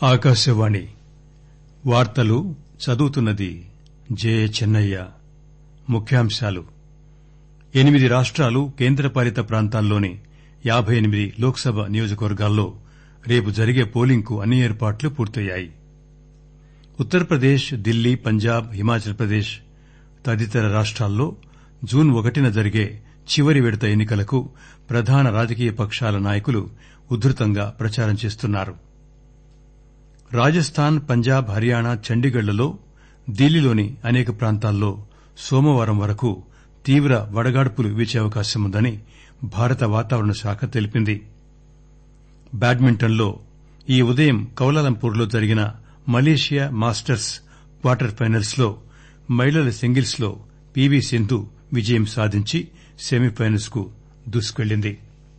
ఆకాశవాణి వార్తలు చదువుతున్నది జే చెన్నయ్య ముఖ్యాంశాలు ఎనిమిది రాష్టాలు కేంద్రపాలిత ప్రాంతాల్లోని యాబై ఎనిమిది లోక్ సభ నియోజకవర్గాల్లో రేపు జరిగే పోలింగ్ కు అన్ని ఏర్పాట్లు పూర్తయ్యాయి ఉత్తరప్రదేశ్ ఢిల్లీ పంజాబ్ హిమాచల్ ప్రదేశ్ తదితర రాష్టాల్లో జూన్ ఒకటిన జరిగే చివరి విడత ఎన్ని కలకు ప్రధాన రాజకీయ పక్షాల నాయకులు ఉధృతంగా ప్రచారం చేస్తున్నారు రాజస్థాన్ పంజాబ్ హర్యానా చండీగఢ్లలో ఢిల్లీలోని అనేక ప్రాంతాల్లో సోమవారం వరకు తీవ్ర వడగాడ్పులు వీచే అవకాశముందని భారత వాతావరణ శాఖ తెలిపింది బ్యాడ్మింటన్ లో ఈ ఉదయం కౌలాలంపూర్ లో జరిగిన మలేషియా మాస్టర్స్ క్వార్టర్ ఫైనల్స్ లో మహిళల సింగిల్స్ లో పీవీ సింధు విజయం సాధించి సెమీఫైనల్స్ కు దూసుకెళ్లింది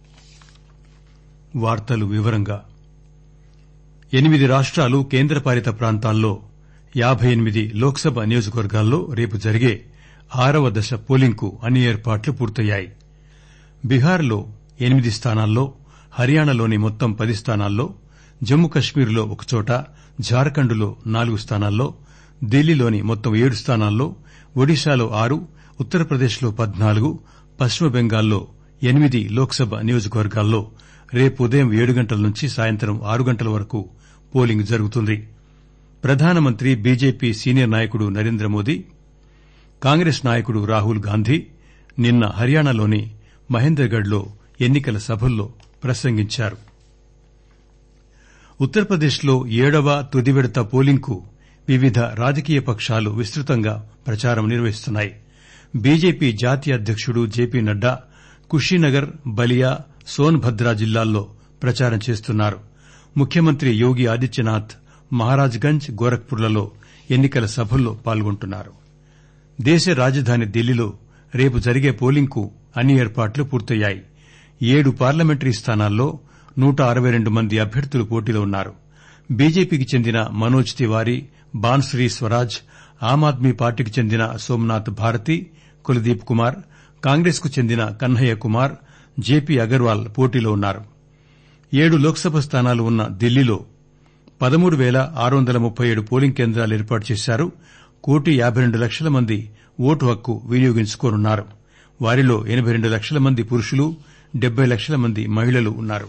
ఎనిమిది రాష్టాలు కేంద్రపాలిత ప్రాంతాల్లో యాబై ఎనిమిది లోక్ సభ నియోజకవర్గాల్లో రేపు జరిగే ఆరవ దశ పోలింగ్ కు అన్ని ఏర్పాట్లు పూర్తయ్యాయి బీహార్ లో ఎనిమిది స్థానాల్లో హర్యానాలోని మొత్తం పది స్థానాల్లో జమ్మూ కశ్మీర్ లో ఒకచోట జార్ఖండ్ లో నాలుగు స్థానాల్లో ఢిల్లీలోని మొత్తం ఏడు స్థానాల్లో ఒడిశాలో ఆరు ఉత్తరప్రదేశ్ లో పద్నాలుగు పశ్చిమ బెంగాల్లో ఎనిమిది లోక్ సభ నియోజకవర్గాల్లో రేపు ఉదయం ఏడు గంటల నుంచి సాయంత్రం ఆరు గంటల వరకు పోలింగ్ జరుగుతుంది ప్రధానమంత్రి బీజేపీ సీనియర్ నాయకుడు నరేంద్రమోదీ కాంగ్రెస్ నాయకుడు రాహుల్ గాంధీ నిన్న హర్యానాలోని మహేందర్గఢ్ లో ఎన్ని కల సభల్లో ప్రసంగించారు ఉత్తరప్రదేశ్ లో ఏడవ తుది విడత పోలింగ్ కు వివిధ రాజకీయ పక్షాలు విస్తృతంగా ప్రచారం నిర్వహిస్తున్నాయి బీజేపీ జాతీయ అధ్యకుడు జేపీ నడ్డా కుషీనగర్ బలియా సోన్ భద్రా జిల్లాల్లో ప్రచారం చేస్తున్నారు ముఖ్యమంత్రి యోగి ఆదిత్యనాథ్ మహారాజ్ గంజ్ గోరఖ్పూర్ లలో ఎన్ని కల సభల్లో పాల్గొంటున్నారు దేశ రాజధాని ఢిల్లీలో రేపు జరిగే పోలింగ్ కు అన్ని ఏర్పాట్లు పూర్తయ్యాయి ఏడు పార్లమెంటరీ స్థానాల్లో నూట అరవై రెండు మంది అభ్యర్థులు పోటీలో ఉన్నారు బీజేపీకి చెందిన మనోజ్ తివారీ బాన్సురి స్వరాజ్ ఆమ్ ఆద్మీ పార్టీకి చెందిన సోమ్నాథ్ భారతి కులదీప్ కుమార్ కాంగ్రెస్ కు చెందిన కన్హయ్య కుమార్ జేపీ అగర్వాల్ పోటీలో ఉన్నారు ఏడు లోక్ సభ స్థానాలు ఉన్న ఢిల్లీలో పదమూడు పేల ఆరు వందల ముప్పై ఏడు పోలింగ్ కేంద్రాలు ఏర్పాటు చేశారు కోటి యాబై రెండు లక్షల మంది ఓటు హక్కు వినియోగించుకోనున్నారు వారిలో ఎనబై రెండు లక్షల మంది పురుషులు డెబ్బై లక్షల మంది మహిళలు ఉన్నారు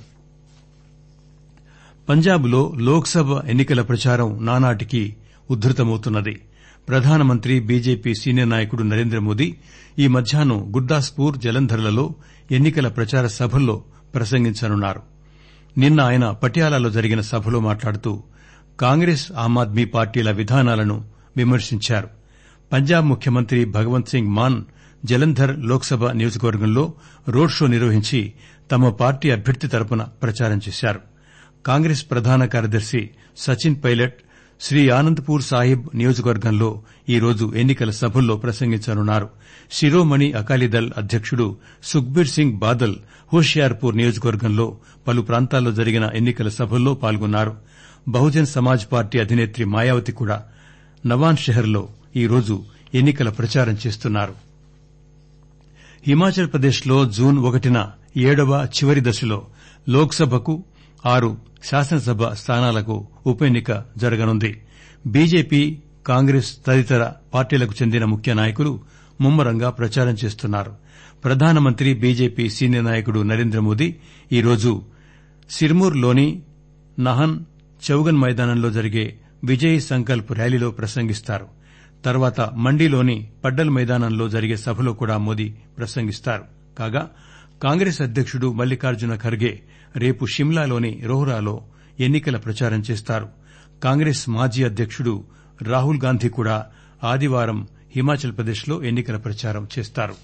పంజాబ్ లో లోక్ సభ ఎన్ని కల ప్రచారం నానాటికీ ఉధృతమవుతున్నది ప్రధానమంత్రి బీజేపీ సీనియర్ నాయకుడు నరేంద్రమోదీ ఈ మధ్యాహ్నం గుర్దాస్పూర్ జలంధర్లలో ఎన్ని కల ప్రచార సభల్లో ప్రసంగించనున్నారు నిన్న ఆయన పటియాలాలో జరిగిన సభలో మాట్లాడుతూ కాంగ్రెస్ ఆమ్ ఆద్మీ పార్టీల విధానాలను విమర్శించారు పంజాబ్ ముఖ్యమంత్రి భగవంత్ సింగ్ మాన్ జలంధర్ లోక్ సభ నియోజకవర్గంలో రోడ్ షో నిర్వహించి తమ పార్టీ అభ్యర్థి తరపున ప్రచారం చేశారు కాంగ్రెస్ ప్రధాన కార్యదర్శి సచిన్ పైలట్ శ్రీ ఆనంద్పూర్ సాహిబ్ నియోజకవర్గంలో ఈరోజు ఎన్ని కల సభల్లో ప్రసంగించనున్నారు శిరోమణి అకాలీదళ్ అధ్యకుడు సుఖ్బీర్ సింగ్ బాదల్ హోషియార్పూర్ నియోజకవర్గంలో పలు ప్రాంతాల్లో జరిగిన ఎన్ని కల సభల్లో పాల్గొన్నారు బహుజన్ సమాజ్ పార్టీ అధినేత్రి మాయావతి కూడా నవాన్ షెహర్ లో ఈరోజు ఎన్ని కల ప్రచారం చేస్తున్నారు హిమాచల్ ప్రదేశ్ లో జూన్ ఒకటిన ఏడవ చివరి దశలో లోక్ సభకు ఆరు శాసనసభ స్థానాలకు ఉప ఎన్నిక జరగనుంది బీజేపీ కాంగ్రెస్ తదితర పార్టీలకు చెందిన ముఖ్య నాయకులు ముమ్మరంగా ప్రచారం చేస్తున్నారు ప్రధానమంత్రి బీజేపీ సీనియర్ నాయకుడు నరేంద్రమోదీ ఈరోజు సిర్మూర్ లోని నహన్ చౌగన్ మైదానంలో జరిగే విజయ్ సంకల్ప్ ర్యాలీలో ప్రసంగిస్తారు తర్వాత మండీలోని పడ్డల్ మైదానంలో జరిగే సభలో కూడా మోదీ ప్రసంగిస్తారు కాగా కాంగ్రెస్ అధ్యకుడు మల్లికార్జున ఖర్గే రేపు షిమ్లాలోని రోహ్రాలో ఎన్ని కల ప్రచారం చేస్తారు కాంగ్రెస్ మాజీ అధ్యకుడు రాహుల్ గాంధీ కూడా ఆదివారం హిమాచల్ ప్రదేశ్ లో ఎన్ని కల ప్రచారం చేస్తారు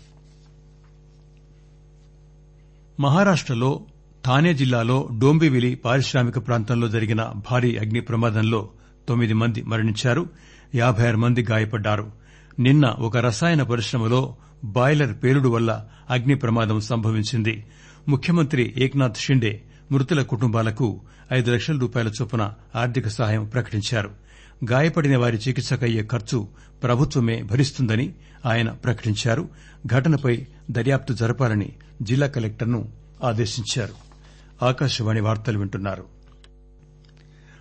మహారాష్టలో థానే జిల్లాలో డోంబివిలి పారిశ్రామిక ప్రాంతంలో జరిగిన భారీ అగ్ని ప్రమాదంలో తొమ్మిది మంది మరణించారు యాబై ఆరు మంది గాయపడ్డారు నిన్న ఒక రసాయన పరిశ్రమలో బాయిలర్ పేలుడు వల్ల అగ్ని ప్రమాదం సంభవించింది ముఖ్యమంత్రి ఏక్నాథ్ షిండే మృతుల కుటుంబాలకు ఐదు లక్షల రూపాయల చొప్పున ఆర్థిక సహాయం ప్రకటించారు గాయపడిన వారి చికిత్సకయ్యే ఖర్చు ప్రభుత్వమే భరిస్తుందని ఆయన ప్రకటించారు ఘటనపై దర్యాప్తు జరపాలని జిల్లా కలెక్టర్ను ఆదేశించారు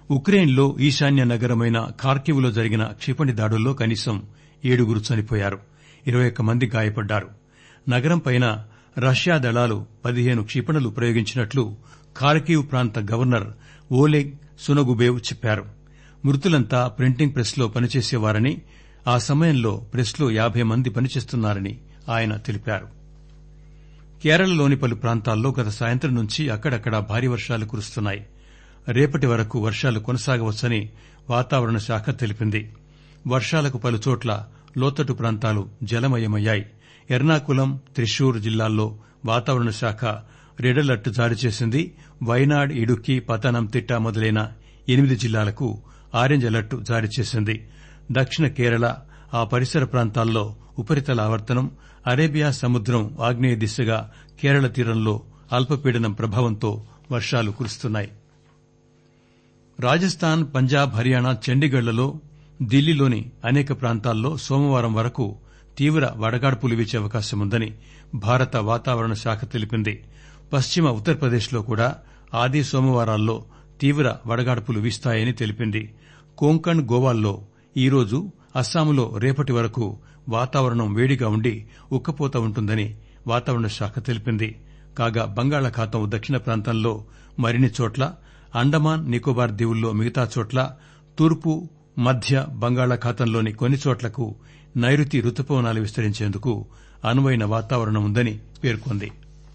ఉక్రెయిన్లో ఈశాన్య నగరమైన ఖార్కివ్ లో జరిగిన క్షిపణి దాడుల్లో కనీసం ఏడుగురు చనిపోయారు ఇరవై ఒక్క మంది గాయపడ్డారు నగరంపైన రష్యా దళాలు పదిహేను క్షిపణులు ప్రయోగించినట్లు ఖార్కివ్ ప్రాంత గవర్నర్ ఓలెగ్ సునగుబేవ్ చెప్పారు మృతులంతా ప్రింటింగ్ ప్రెస్ లో పనిచేసేవారని ఆ సమయంలో ప్రెస్ లో యాబై మంది పనిచేస్తున్నారని ఆయన తెలిపారు కేరళలోని పలు ప్రాంతాల్లో గత సాయంత్రం నుంచి అక్కడక్కడా భారీ వర్షాలు కురుస్తున్నాయి రేపటి వరకు వర్షాలు కొనసాగవచ్చని వాతావరణ శాఖ తెలిపింది వర్షాలకు పలుచోట్ల లోతట్టు ప్రాంతాలు జలమయమయ్యాయి ఎర్నాకులం త్రిశూర్ జిల్లాల్లో వాతావరణ శాఖ రెడ్ అలర్ట్ జారీ చేసింది వైనాడ్ ఇడుక్కి పతనంతిట్ట మొదలైన ఎనిమిది జిల్లాలకు ఆరెంజ్ అలర్ట్ జారీ చేసింది దక్షిణ కేరళ ఆ పరిసర ప్రాంతాల్లో ఉపరితల ఆవర్తనం అరేబియా సముద్రం ఆగ్నేయ దిశగా కేరళ తీరంలో అల్పపీడనం ప్రభావంతో వర్షాలు కురుస్తున్నాయి రాజస్థాన్ పంజాబ్ హర్యానా చండీగఢ్లలో ఢిల్లీలోని అనేక ప్రాంతాల్లో సోమవారం వరకు తీవ్ర వడగాడ్పులు వీచే అవకాశముందని భారత వాతావరణ శాఖ తెలిపింది పశ్చిమ ఉత్తరప్రదేశ్ లో కూడా ఆది సోమవారాల్లో తీవ్ర వడగాడ్పులు వీస్తాయని తెలిపింది కోంకణ్ గోవాల్లో ఈరోజు అస్సాంలో రేపటి వరకు వాతావరణం వేడిగా ఉండి ఉక్కపోత ఉంటుందని వాతావరణ శాఖ తెలిపింది కాగా బంగాళాఖాతం దక్షిణ ప్రాంతంలో మరిన్ని చోట్ల అండమాన్ నికోబార్ దీవుల్లో మిగతా చోట్ల తూర్పు మధ్య బంగాళాఖాతంలోని కొన్ని చోట్లకు నైరుతి రుతుపవనాలు విస్తరించేందుకు అనువైన వాతావరణం ఉందని పేర్కొంది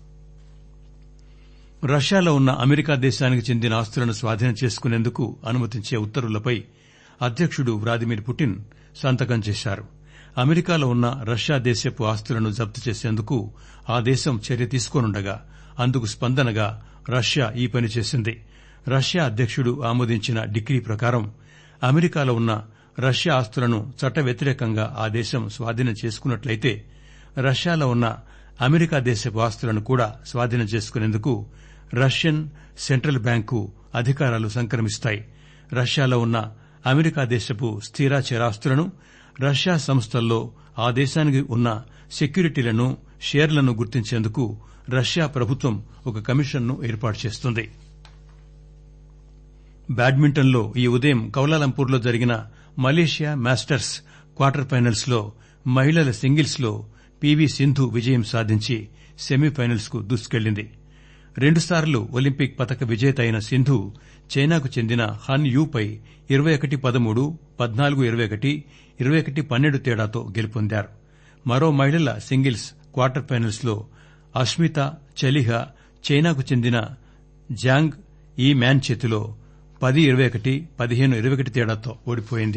రష్యాలో ఉన్న అమెరికా దేశానికి చెందిన ఆస్తులను స్వాధీనం చేసుకునేందుకు అనుమతించే ఉత్తర్వులపై అధ్యకుడు వ్లాదిమిర్ పుటిన్ సంతకం చేశారు అమెరికాలో ఉన్న రష్యా దేశపు ఆస్తులను జప్తు చేసేందుకు ఆ దేశం చర్య తీసుకోనుండగా అందుకు స్పందనగా రష్యా ఈ పని చేసింది రష్యా అధ్యకుడు ఆమోదించిన డిక్రీ ప్రకారం అమెరికాలో ఉన్న రష్యా ఆస్తులను చట్ట వ్యతిరేకంగా ఆ దేశం స్వాధీనం చేసుకున్నట్లయితే రష్యాలో ఉన్న అమెరికా దేశపు ఆస్తులను కూడా స్వాధీనం చేసుకునేందుకు రష్యన్ సెంట్రల్ బ్యాంకు అధికారాలు సంక్రమిస్తాయి రష్యాలో ఉన్న అమెరికా దేశపు స్థిర చరాస్తులను రష్యా సంస్థల్లో ఆ దేశానికి ఉన్న సెక్యూరిటీలను షేర్లను గుర్తించేందుకు రష్యా ప్రభుత్వం ఒక కమిషన్ను ఏర్పాటు చేస్తుంది బ్యాడ్మింటన్లో ఈ ఉదయం కౌలాలంపూర్లో జరిగిన మలేషియా మాస్టర్స్ క్వార్టర్ ఫైనల్స్ లో మహిళల సింగిల్స్ లో పీవీ సింధు విజయం సాధించి సెమీఫైనల్స్ కు దూసుకెళ్లింది రెండుసార్లు ఒలింపిక్ పతక విజేత అయిన సింధు చైనాకు చెందిన హన్ యూపై ఇరవై ఒకటి పదమూడు పద్నాలుగు ఇరవై ఒకటి ఇరవై ఒకటి పన్నెండు తేడాతో గెలుపొందారు మరో మహిళల సింగిల్స్ క్వార్టర్ ఫైనల్స్ లో అస్మిత చలిహ చైనాకు చెందిన జాంగ్ ఈ మ్యాన్ చేతిలో పది ఇరవై ఒకటి పదిహేను ఇరవై ఒకటి తేడాతో ఓడిపోయింది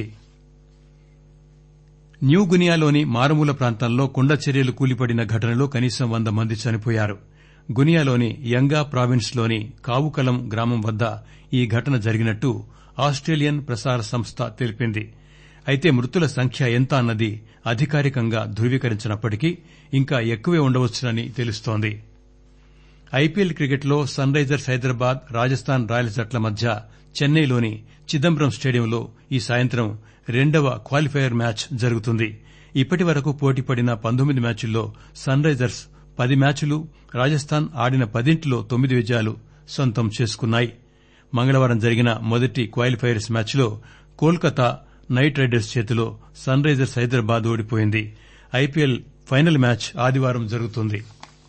న్యూ గునియాలోని మారుమూల ప్రాంతాల్లో కొండ చర్యలు కూలిపడిన ఘటనలో కనీసం వంద మంది చనిపోయారు గునియాలోని యంగా ప్రావిన్స్ లోని కావుకలం గ్రామం వద్ద ఈ ఘటన జరిగినట్టు ఆస్టేలియన్ ప్రసార సంస్థ తెలిపింది అయితే మృతుల సంఖ్య ఎంత అన్నది అధికారికంగా ధృవీకరించినప్పటికీ ఇంకా ఎక్కువే ఉండవచ్చునని తెలుస్తోంది ఐపీఎల్ క్రికెట్లో Sunrisers Hyderabad Rajasthan Royals జట్ల మధ్య చెన్నైలోని చిదంబరం స్టేడియంలో ఈ సాయంత్రం రెండవ క్వాలిఫైయర్ మ్యాచ్ జరుగుతుంది ఇప్పటి వరకు పోటీపడిన పంతొమ్మిది మ్యాచుల్లో సన్ రైజర్స్ పది మ్యాచులు రాజస్థాన్ ఆడిన పదింటిలో తొమ్మిది విజయాలు సొంతం చేసుకున్నాయి మంగళవారం జరిగిన మొదటి క్వాలిఫైయర్స్ మ్యాచ్లో కోల్కతా నైట్ రైడర్స్ చేతిలో సన్ రైజర్స్ హైదరాబాద్ ఓడిపోయింది ఐపీఎల్ ఫైనల్ మ్యాచ్ ఆదివారం జరుగుతుంది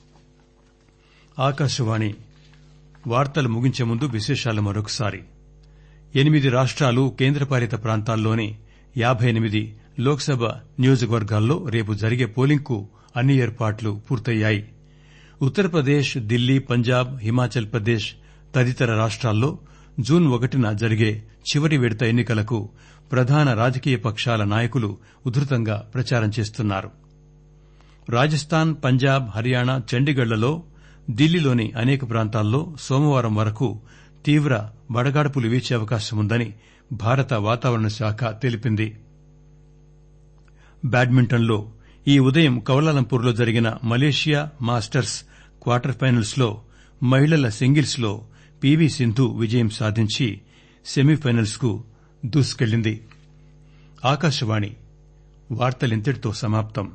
ఆకాశవాణి వార్తలు ముగించే ముందు విశేషాలు మరొకసారి ఎనిమిది రాష్ట్రాలు కేంద్రపాలిత ప్రాంతాల్లోని యాబై ఎనిమిది లోక్సభ నియోజకవర్గాల్లో రేపు జరిగే పోలింగ్కు అన్ని ఏర్పాట్లు పూర్తయ్యాయి ఉత్తరప్రదేశ్ ఢిల్లీ పంజాబ్ హిమాచల్ ప్రదేశ్ తదితర రాష్ట్రాల్లో జూన్ ఒకటిన జరిగే చివరి విడత ఎన్నికలకు ప్రధాన రాజకీయ పక్షాల నాయకులు ఉధృతంగా ప్రచారం చేస్తున్నారు రాజస్థాన్ పంజాబ్ హర్యానా చండీగఢ్లలో ఢిల్లీలోని అనేక ప్రాంతాల్లో సోమవారం వరకు తీవ్ర వడగాడ్పులు వీచే అవకాశముందని భారత వాతావరణ శాఖ తెలిపింది బ్యాడ్మింటన్లో ఈ ఉదయం కౌలాలంపూర్లో జరిగిన మలేషియా మాస్టర్స్ క్వార్టర్ ఫైనల్స్ లో మహిళల సింగిల్స్ లో పీవీ సింధు విజయం సాధించి సెమీఫైనల్స్ కు దూసుకెళ్లింది ఆకాశవాణి వార్తలింతటితో సమాప్తం